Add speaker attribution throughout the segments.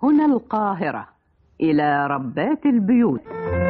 Speaker 1: هنا القاهرة إلى ربات البيوت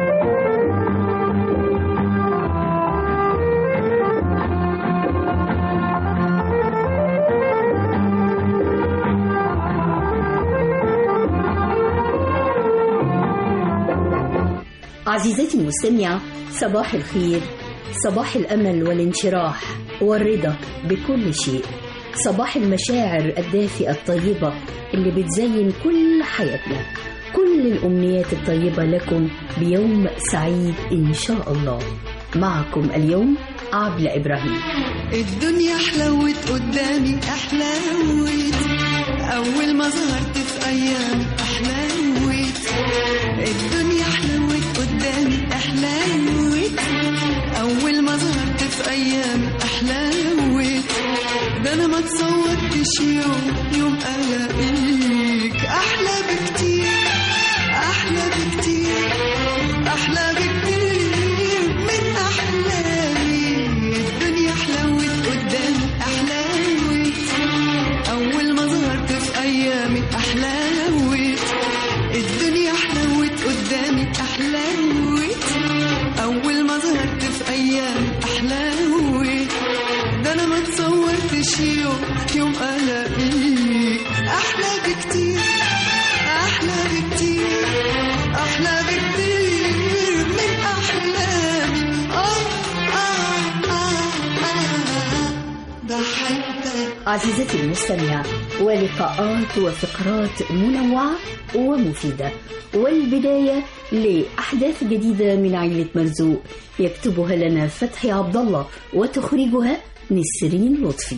Speaker 2: عزيزتي المستمعة صباح الخير صباح الأمل والانشراح والرضا بكل شيء صباح المشاعر الدافئة الطيبة اللي بتزين كل حياتنا كل الأمنيات الطيبة لكم بيوم سعيد إن شاء الله معكم اليوم عبلة إبراهيم
Speaker 3: الدنيا حلوت قدامي احلوت اول ما ظهرت في ايامي احلوت الدنيا حلوت قدامي احلوت اول ما ظهرت في ايامي احلوت ده انا ما تصورتش يوم يوم الاقيك احلى بكتير احلى بكتير احلى بكتير من احلامي الدنيا حلوت قدامي احلوت اول ما ظهرت في ايامي احلوت الدنيا حلوت قدامي احلوت اول ما ظهرت في ايامي احلوت ده انا ما تصورتش يوم يوم الاقيك احلى بكتير احلى بكتير احلى بكتير من احلامي اه اه اه اه بحبك
Speaker 2: عزيزتي المستمعة ولقاءات وفقرات منوعة ومفيدة والبداية لأحداث جديدة من عائلة مرزوق يكتبها لنا فتحي عبد الله وتخرجها نسرين لطفي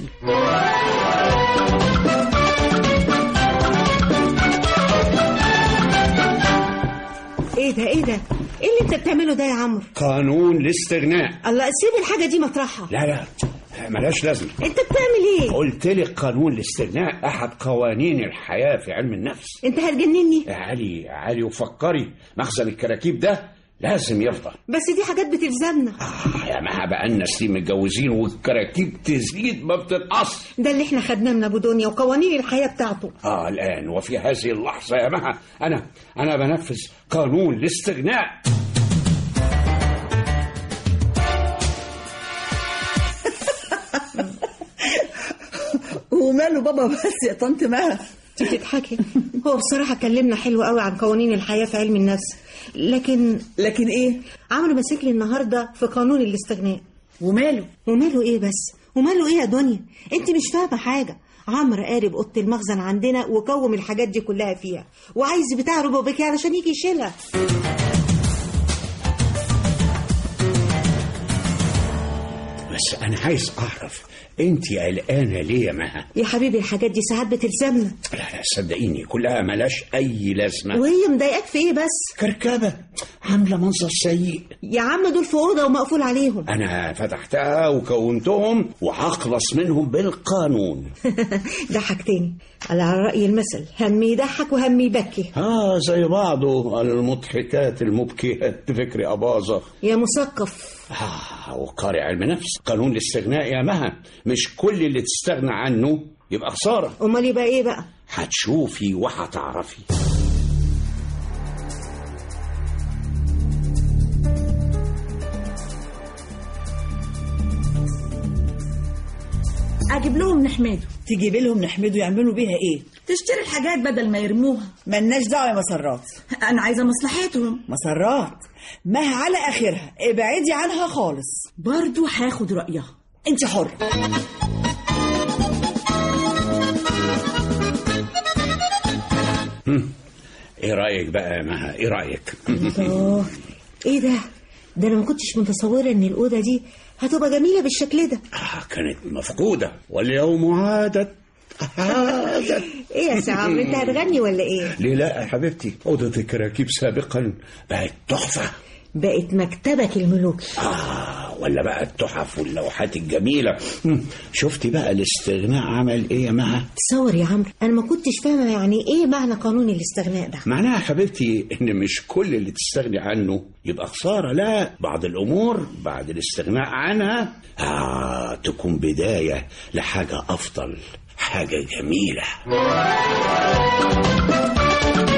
Speaker 4: ايه ده ايه ده ايه اللي انت بتعمله ده يا عمرو
Speaker 5: قانون الاستغناء
Speaker 4: الله سيب الحاجه دي مطرحها
Speaker 5: لا لا ملاش لازمة
Speaker 4: انت بتعمل ايه
Speaker 5: قلت لك قانون الاستغناء أحد قوانين الحياة في علم النفس
Speaker 4: انت هتجنني
Speaker 5: يا علي يا علي وفكري مخزن الكراكيب ده لازم يفضل
Speaker 4: بس دي حاجات بتلزمنا
Speaker 5: آه يا ما بقالنا سنين متجوزين والكراكيب تزيد ما بتنقص
Speaker 4: ده اللي احنا خدناه من ابو دنيا وقوانين الحياه بتاعته
Speaker 5: اه الآن وفي هذه اللحظة يا مها أنا أنا بنفذ قانون الاستغناء
Speaker 6: وماله بابا بس يا طنط مها
Speaker 4: انت بتضحكي هو بصراحه كلمنا حلو قوي عن قوانين الحياه في علم النفس لكن
Speaker 6: لكن ايه
Speaker 4: عمرو ماسك لي النهارده في قانون الاستغناء
Speaker 6: وماله
Speaker 4: وماله ايه بس وماله ايه يا دنيا انت مش فاهمه حاجه عمرو قارب اوضه المخزن عندنا وكوم الحاجات دي كلها فيها وعايز بتاع روبوبيكي علشان يجي يشيلها
Speaker 5: بس أنا عايز أعرف أنت قلقانة ليه يا مها؟
Speaker 4: يا حبيبي الحاجات دي ساعات بتلزمنا
Speaker 5: لا لا صدقيني كلها ملاش أي لازمة
Speaker 4: وهي مضايقاك في ايه بس
Speaker 5: كركبة عاملة منظر سيء
Speaker 4: يا عم دول في اوضه ومقفول عليهم
Speaker 5: أنا فتحتها وكونتهم وهخلص منهم بالقانون
Speaker 4: ضحكتني على رأي المثل هم يضحك وهم يبكي
Speaker 5: آه زي بعضه المضحكات المبكيات بفكر أباظة
Speaker 4: يا مثقف
Speaker 5: آه وقارئ علم نفس قانون الاستغناء يا مها مش كل اللي تستغنى عنه يبقى خسارة
Speaker 4: امال يبقى ايه بقى
Speaker 5: هتشوفي وهتعرفي
Speaker 6: اجيب لهم نحمده تجيبي لهم نحمده يعملوا بيها ايه
Speaker 7: تشتري الحاجات بدل ما يرموها
Speaker 6: ملناش دعوه يا مسرات
Speaker 7: انا عايزه مصلحتهم
Speaker 6: مسرات مها على اخرها ابعدي عنها خالص
Speaker 7: برضو هاخد رايها
Speaker 6: انت حره
Speaker 5: ايه رأيك بقى يا مها ايه رأيك
Speaker 4: الله ايه ده ده انا ما كنتش متصوره ان الاوضه دي هتبقى جميله بالشكل ده
Speaker 5: آه كانت مفقودة واليوم عادت عادت
Speaker 4: ايه يا سي عمرو انت هتغني ولا ايه
Speaker 5: ليه لا يا حبيبتي أوضة الكراكيب سابقا بقت تحفة
Speaker 4: بقت مكتبك الملوكي
Speaker 5: آه ولا بقى التحف واللوحات الجميلة مم، شفتي بقى الاستغناء عمل ايه يا مها
Speaker 4: تصور يا عمرو انا ما كنتش فاهمه يعني ايه معنى قانون الاستغناء ده
Speaker 5: معناها يا حبيبتي ان مش كل اللي تستغني عنه يبقى خسارة لا بعض الامور بعد الاستغناء عنها آه تكون بداية لحاجة افضل حاجة جميلة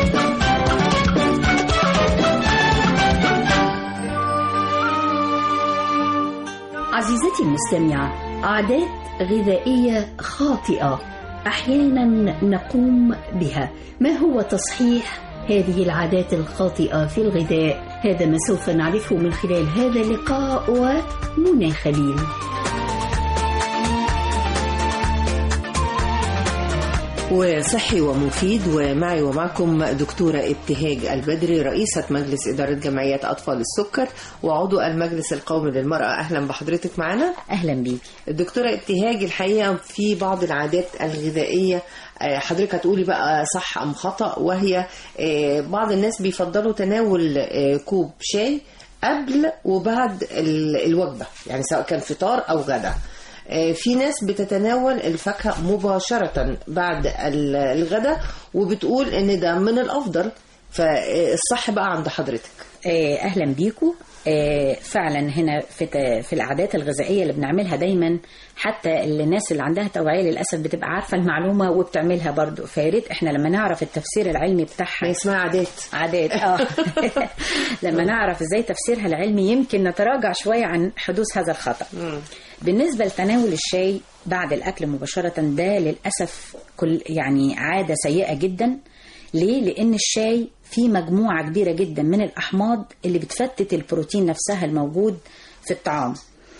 Speaker 2: عزيزتي المستمعة عادات غذائية خاطئة أحيانا نقوم بها ما هو تصحيح هذه العادات الخاطئة في الغذاء هذا ما سوف نعرفه من خلال هذا اللقاء ومنى خليل
Speaker 8: وصحي ومفيد ومعي ومعكم دكتورة ابتهاج البدري رئيسة مجلس إدارة جمعية أطفال السكر وعضو المجلس القومي للمرأة أهلا بحضرتك معنا
Speaker 2: أهلا بيك
Speaker 8: الدكتورة ابتهاج الحقيقة في بعض العادات الغذائية آه، حضرتك هتقولي بقى صح أم خطأ وهي آه، بعض الناس بيفضلوا تناول آه، كوب شاي قبل وبعد ال- الوجبة يعني سواء كان فطار أو غدا آه، في ناس بتتناول الفاكهة مباشرة بعد ال- الغداء وبتقول ان ده من الافضل فالصح بقى عند حضرتك
Speaker 9: آه، اهلا بيكم آه، فعلا هنا في ت- في العادات الغذائيه اللي بنعملها دايما حتى الناس اللي عندها توعيه للاسف بتبقى عارفه المعلومه وبتعملها برضو فيا ريت احنا لما نعرف التفسير العلمي بتاعها
Speaker 8: اسمها عادات
Speaker 9: عادات اه لما نعرف ازاي تفسيرها العلمي يمكن نتراجع شويه عن حدوث هذا الخطا بالنسبه لتناول الشاي بعد الاكل مباشره ده للاسف كل يعني عاده سيئه جدا ليه لان الشاي فيه مجموعه كبيره جدا من الاحماض اللي بتفتت البروتين نفسها الموجود في الطعام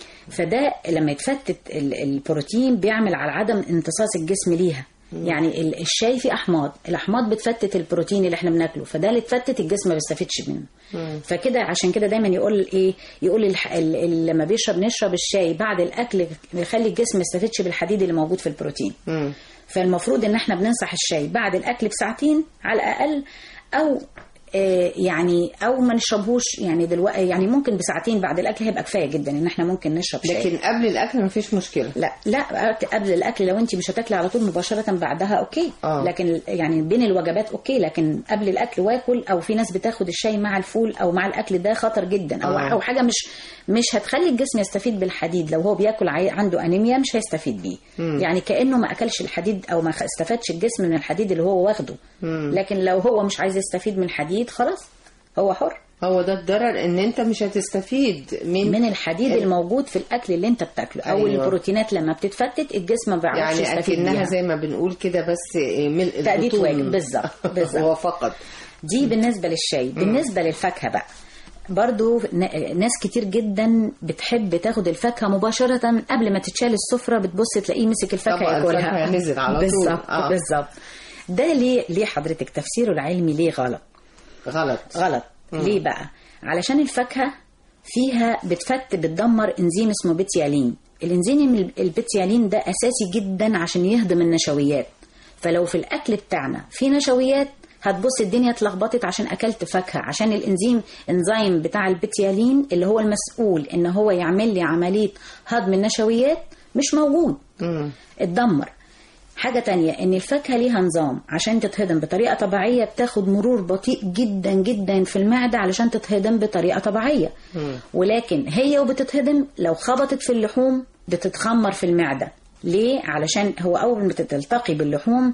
Speaker 9: فده لما يتفتت ال- البروتين بيعمل على عدم امتصاص الجسم ليها يعني ال- الشاي فيه احماض الاحماض بتفتت البروتين اللي احنا بناكله فده اللي اتفتت الجسم ما بيستفيدش منه فكده عشان كده دايما يقول ايه يقول الح... ال... ال... لما بيشرب نشرب الشاي بعد الاكل بيخلي الجسم ما يستفيدش بالحديد اللي موجود في البروتين فالمفروض ان احنا بننصح الشاي بعد الاكل بساعتين على الاقل او آه، يعني او ما نشربهوش يعني دلوقتي يعني ممكن بساعتين بعد الاكل هيبقى كفايه جدا ان احنا ممكن نشرب شاي
Speaker 8: لكن قبل الاكل مفيش مشكله
Speaker 9: لا لا قبل الاكل لو انت مش هتاكلي على طول مباشره بعدها اوكي
Speaker 8: آه.
Speaker 9: لكن يعني بين الوجبات اوكي لكن قبل الاكل واكل او في ناس بتاخد الشاي مع الفول او مع الاكل ده خطر جدا او
Speaker 8: آه.
Speaker 9: او حاجه مش مش هتخلي الجسم يستفيد بالحديد لو هو بياكل عي- عنده انيميا مش هيستفيد بيه يعني كانه ما اكلش الحديد او ما خ- استفادش الجسم من الحديد اللي هو واخده لكن لو هو مش عايز يستفيد من الحديد خلاص هو حر
Speaker 8: هو ده الضرر ان انت مش هتستفيد من
Speaker 9: من الحديد الموجود في الاكل اللي انت بتاكله او
Speaker 8: أيوة.
Speaker 9: البروتينات لما بتتفتت الجسم ما بيعرفش
Speaker 8: يعني
Speaker 9: يستفيد
Speaker 8: اكنها
Speaker 9: بيها.
Speaker 8: زي ما بنقول كده بس ملء
Speaker 9: تأدية
Speaker 8: البطون.
Speaker 9: واجب بالظبط بالظبط
Speaker 8: هو فقط
Speaker 9: دي بالنسبة للشاي بالنسبة للفاكهة بقى برضو ن- ناس كتير جدا بتحب تاخد الفاكهة مباشرة قبل ما تتشال السفرة بتبص تلاقيه مسك الفاكهة
Speaker 8: طبق
Speaker 9: ياكلها
Speaker 8: الفاكهة نزل على طول.
Speaker 9: بالظبط
Speaker 8: آه.
Speaker 9: بالظبط ده ليه ليه حضرتك تفسيره العلمي ليه غلط
Speaker 8: غلط
Speaker 9: غلط ليه بقى علشان الفاكهه فيها بتفت بتدمر انزيم اسمه بيتيالين الانزيم البيتيالين ده اساسي جدا عشان يهضم النشويات فلو في الاكل بتاعنا في نشويات هتبص الدنيا اتلخبطت عشان اكلت فاكهه عشان الانزيم انزيم بتاع البيتيالين اللي هو المسؤول ان هو يعمل لي عمليه هضم النشويات مش موجود اتدمر حاجة تانية ان الفاكهة ليها نظام عشان تتهضم بطريقة طبيعية بتاخد مرور بطيء جدا جدا في المعدة علشان تتهضم بطريقة طبيعية ولكن هي وبتتهضم لو خبطت في اللحوم بتتخمر في المعدة ليه؟ علشان هو أول ما تلتقي باللحوم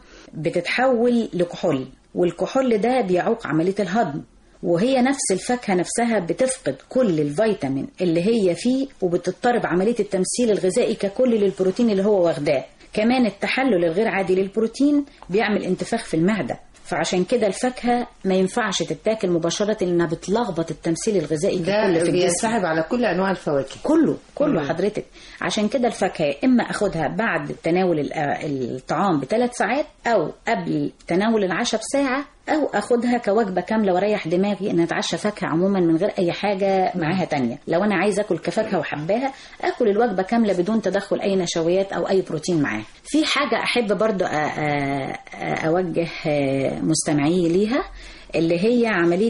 Speaker 9: بتتحول لكحول والكحول ده بيعوق عملية الهضم وهي نفس الفاكهة نفسها بتفقد كل الفيتامين اللي هي فيه وبتضطرب عملية التمثيل الغذائي ككل للبروتين اللي هو واخداه كمان التحلل الغير عادي للبروتين بيعمل انتفاخ في المعدة فعشان كده الفاكهة ما ينفعش تتاكل مباشرة لأنها بتلخبط التمثيل الغذائي
Speaker 8: ده
Speaker 9: ككل في الجسم
Speaker 8: بينسحب على كل انواع الفواكه
Speaker 9: كله كله حضرتك عشان كده الفاكهه يا اما اخدها بعد تناول ال- آه الطعام بثلاث ساعات او قبل تناول العشاء بساعه او اخدها كوجبه كامله واريح دماغي ان اتعشى فاكهه عموما من غير اي حاجه معاها تانية لو انا عايزه اكل كفاكهه وحباها اكل الوجبه كامله بدون تدخل اي نشويات او اي بروتين معاها في حاجه احب برضو أ- أ- أ- اوجه آه، مستمعي ليها اللي هي عمليه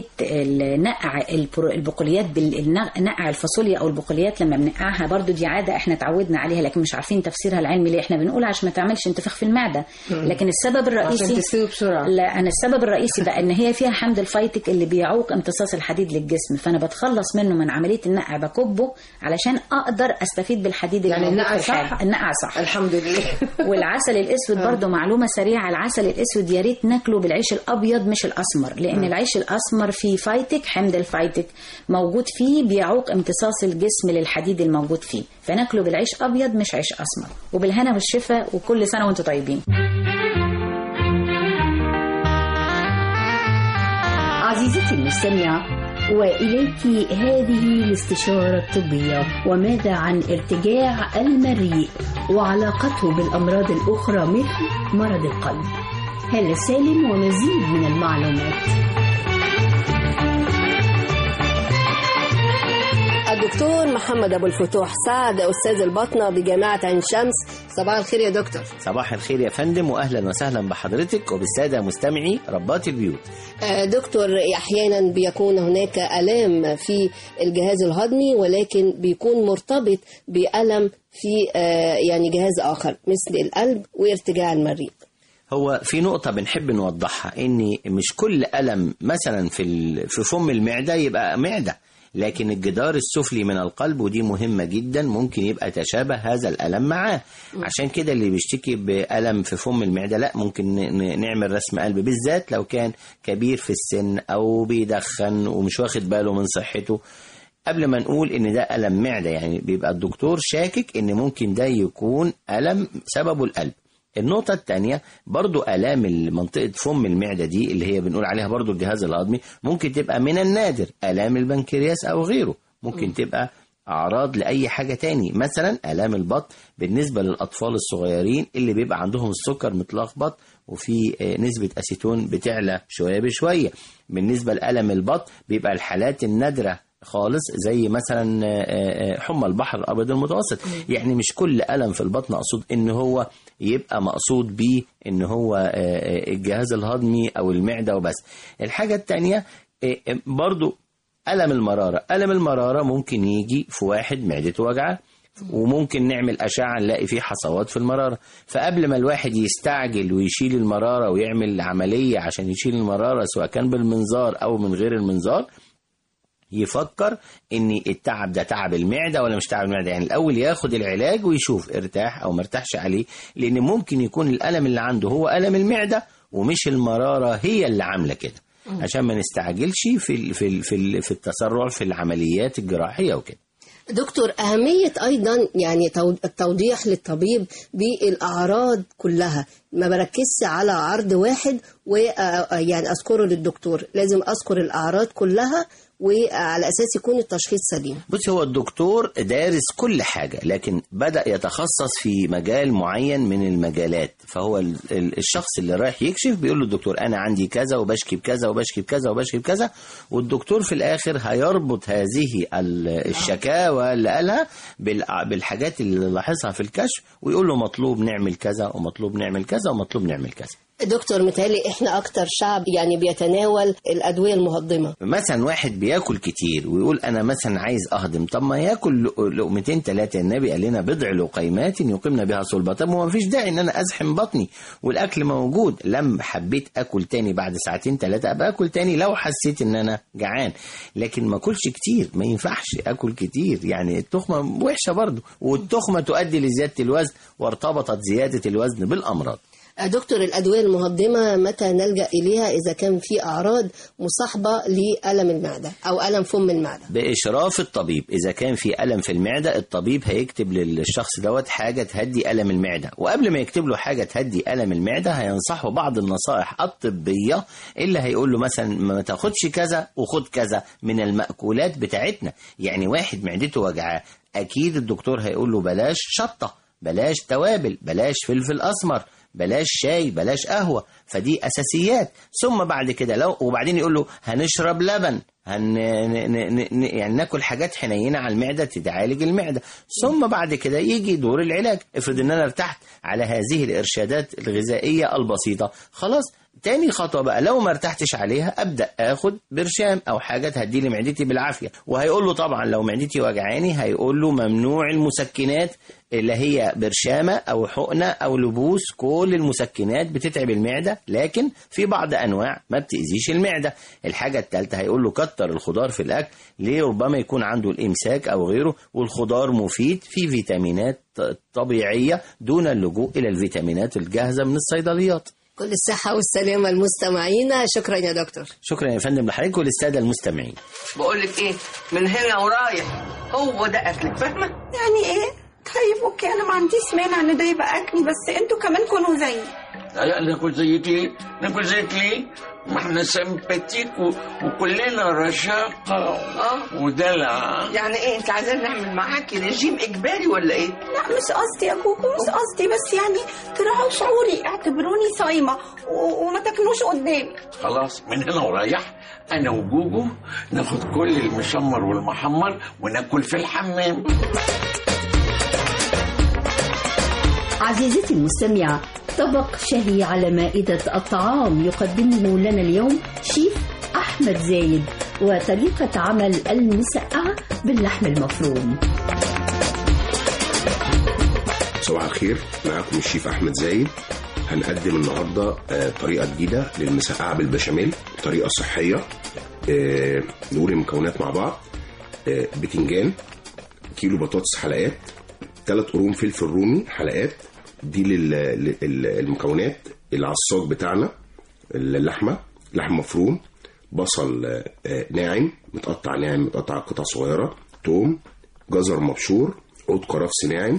Speaker 9: النقع البرو- البقوليات بالنقع الفاصوليا او البقوليات لما بنقعها برضو دي عاده احنا اتعودنا عليها لكن مش عارفين تفسيرها العلمي ليه احنا بنقول عشان ما تعملش انتفاخ في المعده لكن السبب الرئيسي
Speaker 8: عشان تستوي بسرعه
Speaker 9: لا انا السبب الرئيسي بقى ان هي فيها حمض الفيتك اللي بيعوق امتصاص الحديد للجسم فانا بتخلص منه من عمليه النقع بكبه علشان اقدر استفيد بالحديد اللي
Speaker 8: يعني
Speaker 9: موجود
Speaker 8: النقع
Speaker 9: في الحاجة.
Speaker 8: صح؟
Speaker 9: النقع صح
Speaker 8: الحمد لله
Speaker 9: والعسل الاسود برضو معلومه سريعه العسل الاسود يا ريت ناكله بالعيش الابيض مش الاسمر لان لان العيش الاسمر فيه فايتك حمض الفايتك موجود فيه بيعوق امتصاص الجسم للحديد الموجود فيه فناكله بالعيش ابيض مش عيش اسمر وبالهنا والشفا وكل سنه وانتم طيبين
Speaker 2: عزيزتي المستمعة وإليك هذه الاستشارة الطبية وماذا عن ارتجاع المريء وعلاقته بالأمراض الأخرى مثل مرض القلب هلا سالم ومزيد من المعلومات
Speaker 10: الدكتور محمد أبو الفتوح سعد أستاذ الباطنة بجامعة عين شمس صباح الخير يا دكتور
Speaker 11: صباح الخير يا فندم واهلا وسهلا بحضرتك وبالساده مستمعي ربات البيوت
Speaker 10: آه، دكتور أحيانا بيكون هناك ألام في الجهاز الهضمي ولكن بيكون مرتبط بألم في آه، يعني جهاز آخر مثل القلب وارتجاع المريء
Speaker 11: هو في نقطة بنحب نوضحها إن مش كل ألم مثلا في ال- في فم المعدة يبقى معدة لكن الجدار السفلي من القلب ودي مهمة جدا ممكن يبقى تشابه هذا الألم معاه عشان كده اللي بيشتكي بألم في فم المعدة لا ممكن ن- ن- نعمل رسم قلب بالذات لو كان كبير في السن أو بيدخن ومش واخد باله من صحته قبل ما نقول ان ده ألم معدة يعني بيبقى الدكتور شاكك ان ممكن ده يكون ألم سببه القلب النقطة التانية برضو آلام منطقة فم المعدة دي اللي هي بنقول عليها برضو الجهاز الهضمي ممكن تبقى من النادر آلام البنكرياس أو غيره ممكن تبقى أعراض لأي حاجة تاني مثلا آلام البطن بالنسبة للأطفال الصغيرين اللي بيبقى عندهم السكر متلخبط وفي آه، نسبة أسيتون بتعلى شوية بشوية بالنسبة لألم البطن بيبقى الحالات النادرة خالص زي مثلا آه، آه، حمى البحر الابيض المتوسط يعني مش كل الم في البطن اقصد ان هو يبقى مقصود بيه ان هو آه، آه، الجهاز الهضمي او المعده وبس الحاجه الثانيه برضو الم المراره الم المراره ممكن يجي في واحد معدته وجعه وممكن نعمل أشعة نلاقي فيه حصوات في المرارة فقبل ما الواحد يستعجل ويشيل المرارة ويعمل عملية عشان يشيل المرارة سواء كان بالمنظار أو من غير المنظار يفكر ان التعب ده تعب المعده ولا مش تعب المعده يعني الاول ياخد العلاج ويشوف ارتاح او مرتاحش عليه لان ممكن يكون الالم اللي عنده هو الم المعده ومش المراره هي اللي عامله كده عشان ما نستعجلش في ال- في ال- في ال- في التسرع في العمليات الجراحيه وكده
Speaker 10: دكتور أهمية أيضا يعني تو- التوضيح للطبيب بالأعراض كلها ما بركزش على عرض واحد ويعني أذكره للدكتور لازم أذكر الأعراض كلها وعلى أساس يكون التشخيص سليم
Speaker 11: بص هو الدكتور دارس كل حاجة لكن بدأ يتخصص في مجال معين من المجالات فهو ال- ال- الشخص اللي رايح يكشف بيقول له الدكتور أنا عندي كذا وبشكي بكذا وبشكي بكذا وبشكي بكذا والدكتور في الآخر هيربط هذه ال- الشكاوى اللي قالها بالع- بالحاجات اللي لاحظها في الكشف ويقول له مطلوب نعمل كذا ومطلوب نعمل كذا ومطلوب نعمل كذا
Speaker 10: دكتور متهيألي إحنا أكتر شعب يعني بيتناول الأدوية المهضمة
Speaker 11: مثلا واحد بياكل كتير ويقول انا مثلا عايز اهضم طب ما ياكل لق- لقمتين ثلاثه النبي قال لنا بضع لقيمات يقمن بها صلبه طب ما فيش داعي ان انا ازحم بطني والاكل موجود لما حبيت اكل تاني بعد ساعتين ثلاثه ابقى اكل تاني لو حسيت ان انا جعان لكن ما اكلش كتير ما ينفعش اكل كتير يعني التخمه وحشه برضه والتخمه تؤدي لزياده الوزن وارتبطت زياده الوزن بالامراض
Speaker 10: دكتور الأدوية المهضمة متى نلجأ إليها إذا كان في أعراض مصاحبة لألم المعدة أو ألم فم المعدة
Speaker 11: بإشراف الطبيب إذا كان في ألم في المعدة الطبيب هيكتب للشخص دوت حاجة تهدي ألم المعدة وقبل ما يكتب له حاجة تهدي ألم المعدة هينصحه بعض النصائح الطبية اللي هيقول له مثلا ما تاخدش كذا وخد كذا من المأكولات بتاعتنا يعني واحد معدته وجعاه أكيد الدكتور هيقول له بلاش شطة بلاش توابل بلاش فلفل أسمر بلاش شاي بلاش قهوة فدي أساسيات ثم بعد كده لو وبعدين يقول له هنشرب لبن هن ن- ن- ن- يعني ناكل حاجات حنينة على المعدة تعالج المعدة ثم بعد كده يجي دور العلاج افرض ان انا ارتحت على هذه الارشادات الغذائية البسيطة خلاص تاني خطوة بقى لو ما ارتحتش عليها ابدا اخد برشام او حاجة تهدي لي معدتي بالعافية وهيقول له طبعا لو معدتي وجعاني هيقول له ممنوع المسكنات اللي هي برشامة أو حقنة أو لبوس كل المسكنات بتتعب المعدة لكن في بعض أنواع ما بتأذيش المعدة الحاجة الثالثة هيقول له كتر الخضار في الأكل ليه ربما يكون عنده الإمساك أو غيره والخضار مفيد في فيتامينات ط- طبيعية دون اللجوء إلى الفيتامينات الجاهزة من الصيدليات
Speaker 10: كل الصحة والسلامة المستمعين شكرا يا دكتور
Speaker 11: شكرا يا فندم لحضرتك وللساده المستمعين
Speaker 12: بقول لك ايه من هنا ورايح هو ده اكلك فاهمه
Speaker 13: يعني ايه طيب اوكي انا ما عنديش مانع ان ده يبقى اكلي بس انتوا كمان كونوا زيي
Speaker 14: لا ناكل زيك ليه؟ ناكل زيك ليه؟ ما احنا سمباتيك و... وكلنا رشاقة
Speaker 12: اه
Speaker 14: ودلع
Speaker 12: يعني ايه انت عايزين نعمل معاكي رجيم اجباري ولا ايه
Speaker 13: لا مش قصدي يا كوكو مش قصدي بس يعني تراعوا شعوري اعتبروني صايمه و... وما تاكلوش قدامي
Speaker 14: خلاص من هنا ورايح انا وجوجو ناخد كل المشمر والمحمر وناكل في الحمام
Speaker 2: عزيزتي المستمعة طبق شهي على مائدة الطعام يقدمه لنا اليوم شيف أحمد زايد وطريقة عمل المسقعة باللحم المفروم
Speaker 15: صباح الخير معاكم الشيف احمد زايد هنقدم النهارده آه، طريقه جديده للمسقعه بالبشاميل طريقه صحيه آه، نقول المكونات مع بعض آه، بتنجان كيلو بطاطس حلقات ثلاث قرون فلفل رومي حلقات دي لل- لل- المكونات العصاج بتاعنا اللحمه لحم مفروم بصل آه، آه، ناعم متقطع ناعم متقطع قطع صغيره توم جزر مبشور عود كرفس ناعم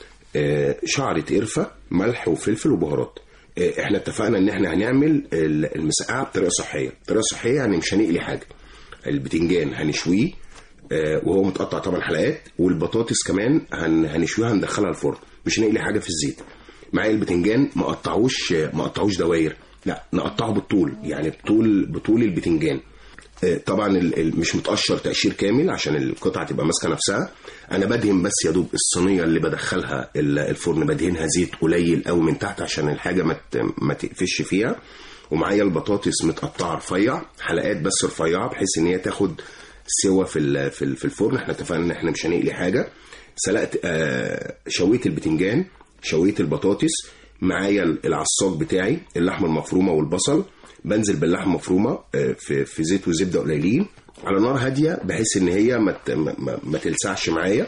Speaker 15: آه، شعرة قرفة ملح وفلفل وبهارات آه، احنا اتفقنا ان احنا هنعمل ال- المسقعة بطريقة صحية بطريقة صحية يعني مش هنقلي حاجة البتنجان هنشويه آه، وهو متقطع طبعا حلقات والبطاطس كمان هن- هنشويها هندخلها الفرن مش هنقلي حاجة في الزيت معايا البتنجان ما قطعوش ما قطعوش دواير لا نقطعه بالطول يعني بطول بطول البتنجان آه، طبعا ال- ال- مش متقشر تقشير كامل عشان القطعه تبقى ماسكه نفسها انا بدهن بس يا دوب الصينيه اللي بدخلها ال- الفرن بدهنها زيت قليل قوي من تحت عشان الحاجه ما ت- ما تقفش فيها ومعايا البطاطس متقطعه رفيع حلقات بس رفيعه بحيث ان هي تاخد سوا في ال- في ال- في الفرن احنا اتفقنا ان احنا مش هنقلي حاجه سلقت آه، شويت البتنجان شويت البطاطس معايا العصاج بتاعي اللحمه المفرومه والبصل بنزل باللحمه المفرومه آه، في في زيت وزبده قليلين على نار هاديه بحيث ان هي ما ت- ما- ما- ما تلسعش معايا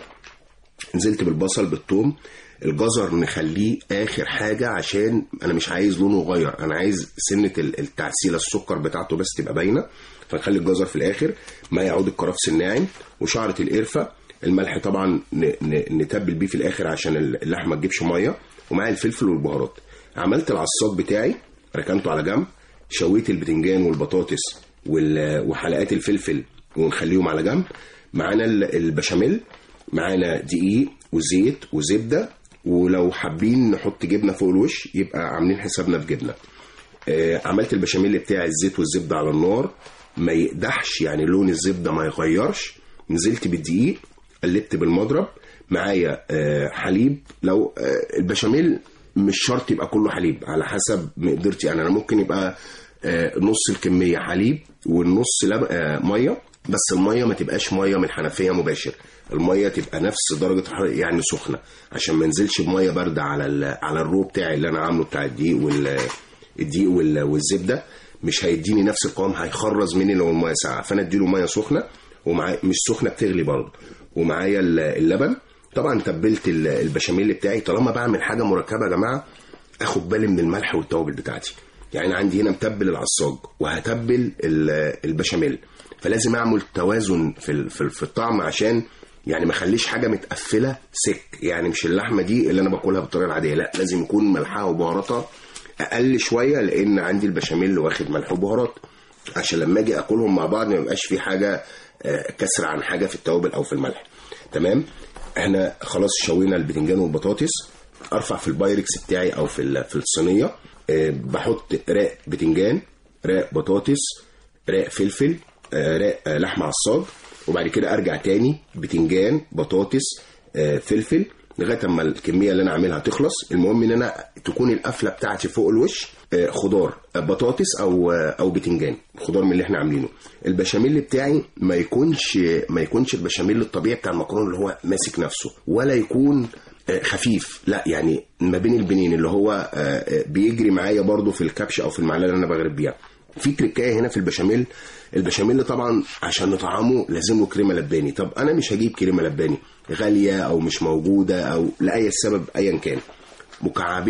Speaker 15: نزلت بالبصل بالثوم الجزر نخليه اخر حاجه عشان انا مش عايز لونه يغير انا عايز سنه ال- التعسيله السكر بتاعته بس تبقى باينه فنخلي الجزر في الاخر ما يعود الكرفس الناعم وشعره القرفه الملح طبعا ن- ن- نتبل بيه في الاخر عشان اللحمه ما تجيبش ميه ومعايا الفلفل والبهارات عملت العصاج بتاعي ركنته على جنب شويت البتنجان والبطاطس وال- وحلقات الفلفل ونخليهم على جنب معانا ال- البشاميل معانا دقيق وزيت وزبده ولو حابين نحط جبنه فوق الوش يبقى عاملين حسابنا في جبنه آه، عملت البشاميل بتاعي الزيت والزبده على النار ما يقدحش يعني لون الزبده ما يغيرش نزلت بالدقيق قلبت بالمضرب معايا آه، حليب لو آه، البشاميل مش شرط يبقى كله حليب على حسب مقدرتي انا انا ممكن يبقى آه، نص الكميه حليب والنص لب... آه، ميه بس الميه ما تبقاش ميه من الحنفيه مباشر الميه تبقى نفس درجه حرارة يعني سخنه عشان ما انزلش بميه بارده على ال... على الرو بتاعي اللي انا عامله بتاع الدقيق وال الدقيق وال... والزبده مش هيديني نفس القوام هيخرز مني لو الميه ساقعه فانا اديله ميه سخنه ومعايا مش سخنه بتغلي برضه ومعايا ال- اللبن طبعا تبلت ال- البشاميل بتاعي طالما بعمل حاجه مركبه يا جماعه اخد بالي من الملح والتوابل بتاعتي يعني أنا عندي هنا متبل العصاج وهتبل ال- البشاميل فلازم اعمل توازن في ال- في ال- في الطعم عشان يعني ما اخليش حاجه متقفله سك يعني مش اللحمه دي اللي انا باكلها بالطريقه العاديه لا لازم يكون ملحها وبهاراتها اقل شويه لان عندي البشاميل واخد ملح وبهارات عشان لما اجي اكلهم مع بعض ما يبقاش في حاجه آه، كسر عن حاجه في التوابل او في الملح تمام احنا خلاص شوينا البتنجان والبطاطس ارفع في البايركس بتاعي او في ال- في الصينيه آه، بحط راق بتنجان راق بطاطس راق فلفل آه، راق آه، لحمه عصاج وبعد كده ارجع تاني بتنجان بطاطس آه، فلفل لغايه اما الكميه اللي انا عاملها تخلص المهم ان انا تكون القفله بتاعتي فوق الوش آه، خضار آه، بطاطس او آه، او بتنجان خضار من اللي احنا عاملينه البشاميل بتاعي ما يكونش ما يكونش البشاميل الطبيعي بتاع المكرونه اللي هو ماسك نفسه ولا يكون آه، خفيف لا يعني ما بين البنين اللي هو آه، آه، بيجري معايا برضو في الكبش او في المعلقه اللي انا بغرب بيها في تركايه هنا في البشاميل البشاميل طبعا عشان نطعمه لازم له كريمه لباني طب انا مش هجيب كريمه لباني غاليه او مش موجوده او لاي سبب ايا كان مكعبين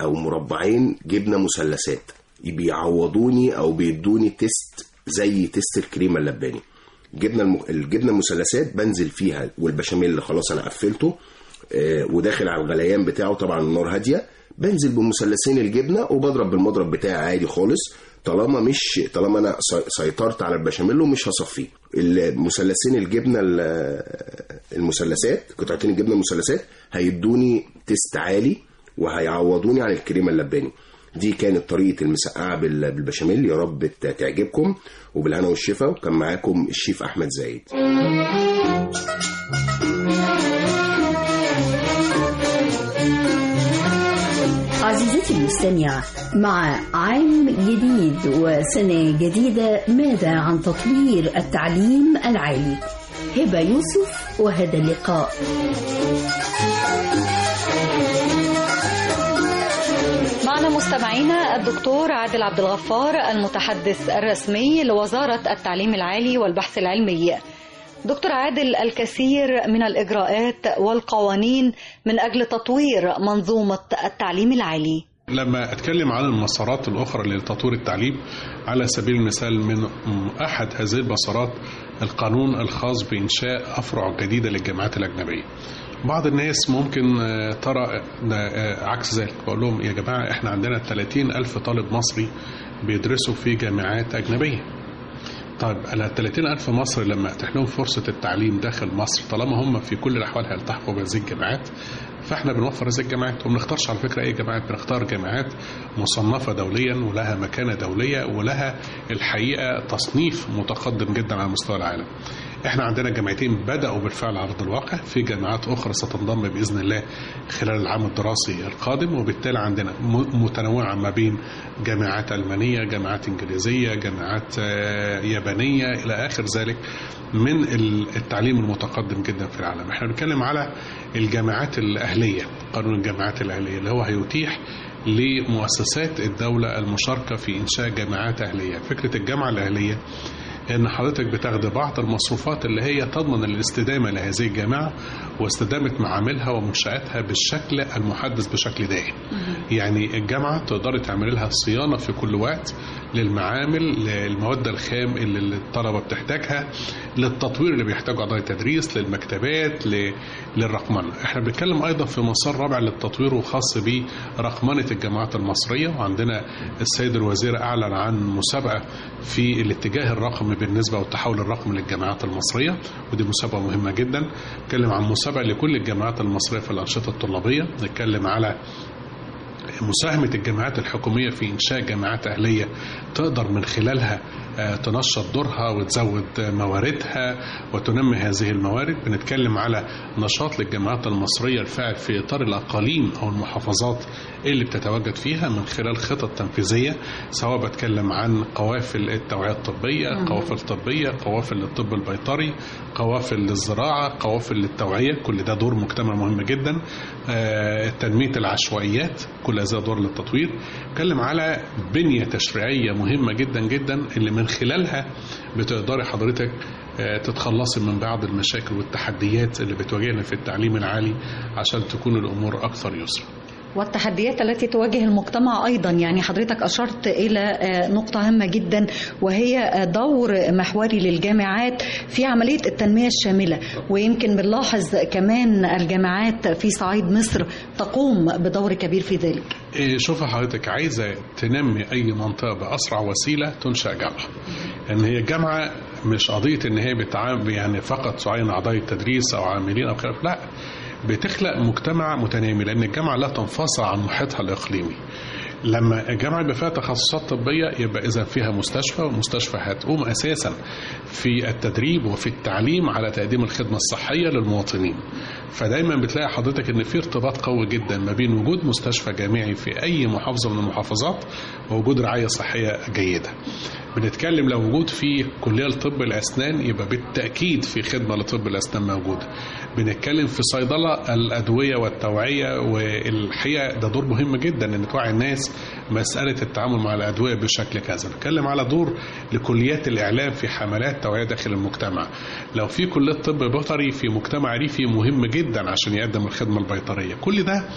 Speaker 15: او مربعين جبنه مثلثات بيعوضوني او بيدوني تيست زي تيست الكريمه اللباني جبنه الم... الجبنه المثلثات بنزل فيها والبشاميل اللي خلاص انا قفلته آه، وداخل على الغليان بتاعه طبعا النار هاديه بنزل بمثلثين الجبنه وبضرب بالمضرب بتاعي عادي خالص طالما مش طالما انا سي- سيطرت على البشاميل ومش هصفيه المثلثين الجبنه ال- المثلثات قطعتين الجبنه المثلثات هيدوني تيست عالي وهيعوضوني عن الكريمه اللباني دي كانت طريقه المسقعه بال- بالبشاميل يا رب ت- تعجبكم وبالهنا والشفا وكان معاكم الشيف احمد زايد
Speaker 2: عزيزتي المستمعة مع عام جديد وسنة جديدة ماذا عن تطوير التعليم العالي هبة يوسف وهذا اللقاء
Speaker 16: معنا مستمعينا الدكتور عادل عبد الغفار المتحدث الرسمي لوزارة التعليم العالي والبحث العلمي دكتور عادل الكثير من الإجراءات والقوانين من أجل تطوير منظومة التعليم العالي
Speaker 17: لما اتكلم عن المسارات الاخرى لتطوير التعليم على سبيل المثال من احد هذه المسارات القانون الخاص بانشاء افرع جديده للجامعات الاجنبيه بعض الناس ممكن آه، ترى آه، عكس ذلك بقول لهم يا جماعه احنا عندنا 30 الف طالب مصري بيدرسوا في جامعات اجنبيه طيب انا 30 ألف مصري لما أتيح لهم فرصة التعليم داخل مصر طالما هم في كل الأحوال هيلتحقوا بهذه الجامعات فاحنا بنوفر هذه الجامعات وما بنختارش على فكرة أي جامعات بنختار جامعات مصنفة دوليا ولها مكانة دولية ولها الحقيقة تصنيف متقدم جدا على مستوى العالم احنا عندنا جامعتين بدأوا بالفعل على أرض الواقع في جامعات أخرى ستنضم بإذن الله خلال العام الدراسي القادم وبالتالي عندنا م- متنوعة ما بين جامعات ألمانية جامعات إنجليزية جامعات آه، يابانية إلى آخر ذلك من ال- التعليم المتقدم جدا في العالم احنا بنتكلم على الجامعات الأهلية قانون الجامعات الأهلية اللي هو هيتيح لمؤسسات الدولة المشاركة في إنشاء جامعات أهلية فكرة الجامعة الأهلية ان حضرتك بتاخد بعض المصروفات اللي هي تضمن الاستدامه لهذه الجامعه واستدامه معاملها ومنشاتها بالشكل المحدث بشكل دائم. يعني الجامعه تقدري تعملي لها صيانه في كل وقت للمعامل للمواد الخام اللي الطلبه بتحتاجها للتطوير اللي بيحتاجه اعضاء التدريس للمكتبات ل- للرقمنه. احنا بنتكلم ايضا في مسار رابع للتطوير وخاص برقمنه الجامعات المصريه وعندنا السيد الوزير اعلن عن مسابقه في الاتجاه الرقمي بالنسبه والتحول الرقمي للجامعات المصريه ودي مسابقه مهمه جدا نتكلم عن مسابقه لكل الجامعات المصريه في الانشطه الطلابيه نتكلم على مساهمة الجامعات الحكومية في إنشاء جامعات أهلية تقدر من خلالها آه، تنشط دورها وتزود آه، مواردها وتنمي هذه الموارد بنتكلم على نشاط للجامعات المصرية الفاعل في إطار الأقاليم أو المحافظات اللي بتتواجد فيها من خلال خطط تنفيذية سواء بتكلم عن قوافل التوعية الطبية
Speaker 18: مم.
Speaker 17: قوافل طبية قوافل للطب البيطري قوافل للزراعة قوافل للتوعية كل ده دور مجتمع مهم جدا آه، تنمية العشوائيات كل هذا دور للتطوير نتكلم على بنية تشريعية مهمة جدا جدا اللي من خلالها بتقدري حضرتك آه، تتخلصي من بعض المشاكل والتحديات اللي بتواجهنا في التعليم العالي عشان تكون الأمور أكثر يسرا
Speaker 16: والتحديات التي تواجه المجتمع أيضا يعني حضرتك أشرت إلى آه، نقطة هامة جدا وهي آه، دور محوري للجامعات في عملية التنمية الشاملة ويمكن بنلاحظ كمان الجامعات في صعيد مصر تقوم بدور كبير في ذلك
Speaker 17: إيه، شوف حضرتك عايزة تنمي أي منطقة بأسرع وسيلة تنشأ جامعة إن هي الجامعة مش قضية إن هي بتعامل يعني فقط تعين أعضاء التدريس أو عاملين أو خلاف لا بتخلق مجتمع متنامي لأن الجامعة لا تنفصل عن محيطها الإقليمي لما الجامعة يبقى فيها تخصصات طبية يبقى إذا فيها مستشفى والمستشفى هتقوم أساسا في التدريب وفي التعليم على تقديم الخدمة الصحية للمواطنين فدايما بتلاقي حضرتك ان في ارتباط قوي جدا ما بين وجود مستشفى جامعي في اي محافظه من المحافظات ووجود رعايه صحيه جيده. بنتكلم لو وجود في كليه لطب الاسنان يبقى بالتاكيد في خدمه لطب الاسنان موجوده. بنتكلم في صيدله الادويه والتوعيه والحقيقه ده دور مهم جدا ان توعي الناس مساله التعامل مع الادويه بشكل كذا. نتكلم على دور لكليات الاعلام في حملات توعيه داخل المجتمع. لو في كليه طب بيطري في مجتمع ريفي مهم جدا عشان يقدم الخدمه البيطريه. كل ده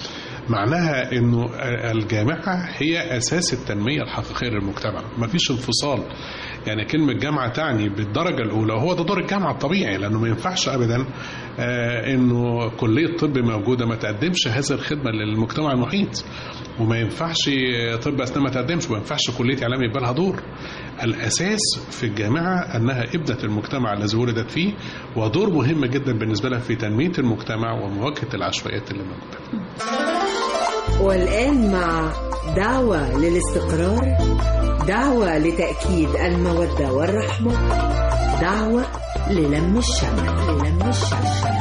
Speaker 17: معناها انه الجامعه هي اساس التنميه الحقيقيه للمجتمع ما فيش انفصال يعني كلمة جامعة تعني بالدرجة الأولى وهو ده دور الجامعة الطبيعي لأنه ما ينفعش أبدا آه إنه كلية طب موجودة ما تقدمش هذه الخدمة للمجتمع المحيط وما ينفعش طب أسنان ما تقدمش وما ينفعش كلية إعلام يبقى لها دور الأساس في الجامعة أنها ابنة المجتمع الذي ولدت فيه ودور مهم جدا بالنسبة لها في تنمية المجتمع ومواجهة العشوائيات اللي موجودة
Speaker 18: والآن مع دعوة للاستقرار دعوة لتأكيد المودة والرحمة دعوة للم الشمل للم الشمل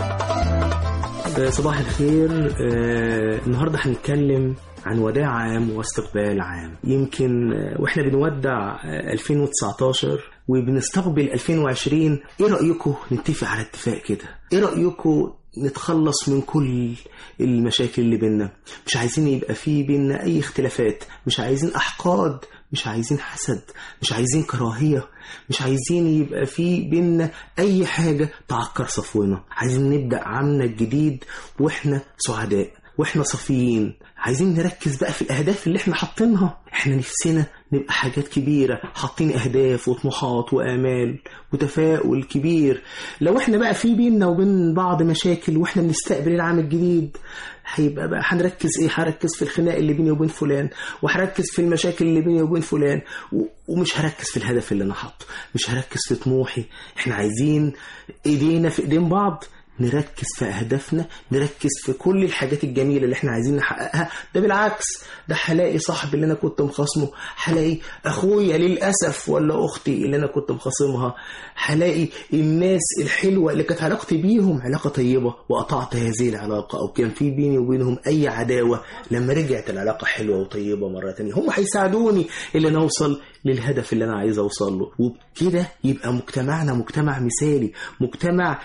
Speaker 19: صباح الخير آه، النهارده هنتكلم عن وداع عام واستقبال عام يمكن آه، واحنا بنودع آه، 2019 وبنستقبل 2020 ايه رأيكم نتفق على اتفاق كده ايه رأيكم نتخلص من كل المشاكل اللي بينا مش عايزين يبقى في بينا اي اختلافات مش عايزين احقاد مش عايزين حسد مش عايزين كراهية مش عايزين يبقى في بينا اي حاجة تعكر صفونا عايزين نبدأ عامنا الجديد واحنا سعداء واحنا صفيين عايزين نركز بقى في الاهداف اللي احنا حاطينها احنا نفسنا نبقى حاجات كبيرة حاطين اهداف وطموحات وامال وتفاؤل كبير لو احنا بقى في بيننا وبين بعض مشاكل واحنا بنستقبل العام الجديد هيبقى بقى هنركز ايه هركز في الخناق اللي بيني وبين فلان وهركز في المشاكل اللي بيني وبين فلان و- ومش هركز في الهدف اللي انا حاطه مش هركز في طموحي احنا عايزين ايدينا في ايدين بعض نركز في أهدافنا نركز في كل الحاجات الجميلة اللي احنا عايزين نحققها ده بالعكس ده هلاقي صاحبي اللي أنا كنت مخاصمه هلاقي أخويا للأسف ولا أختي اللي أنا كنت مخاصمها هلاقي الناس الحلوة اللي كانت علاقتي بيهم علاقة طيبة وقطعت هذه العلاقة أو كان في بيني وبينهم أي عداوة لما رجعت العلاقة حلوة وطيبة مرة تانية هم هيساعدوني اللي أنا أوصل للهدف اللي أنا عايز أوصل له وبكده يبقى مجتمعنا مجتمع مثالي مجتمع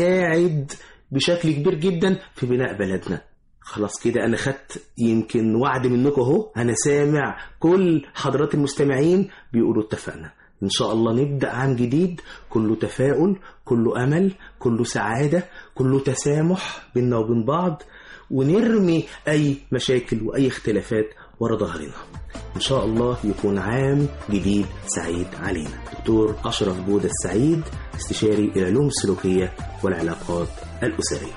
Speaker 19: يساعد بشكل كبير جدا في بناء بلدنا خلاص كده انا خدت يمكن وعد منكم اهو انا سامع كل حضرات المستمعين بيقولوا اتفقنا ان شاء الله نبدا عام جديد كله تفاؤل كله امل كله سعاده كله تسامح بيننا وبين بعض ونرمي اي مشاكل واي اختلافات ورا ظهرنا ان شاء الله يكون عام جديد سعيد علينا دكتور اشرف بوده السعيد استشاري العلوم السلوكيه والعلاقات الاسريه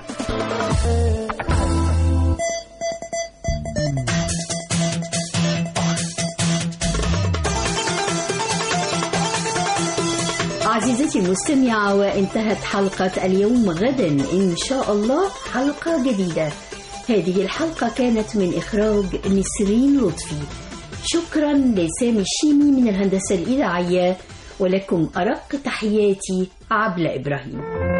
Speaker 2: عزيزتي المستمعة وانتهت حلقة اليوم غدا إن شاء الله حلقة جديدة هذه الحلقة كانت من إخراج نسرين لطفي شكرا لسامي الشيمي من الهندسة الإذاعية ولكم أرق تحياتي عبلة إبراهيم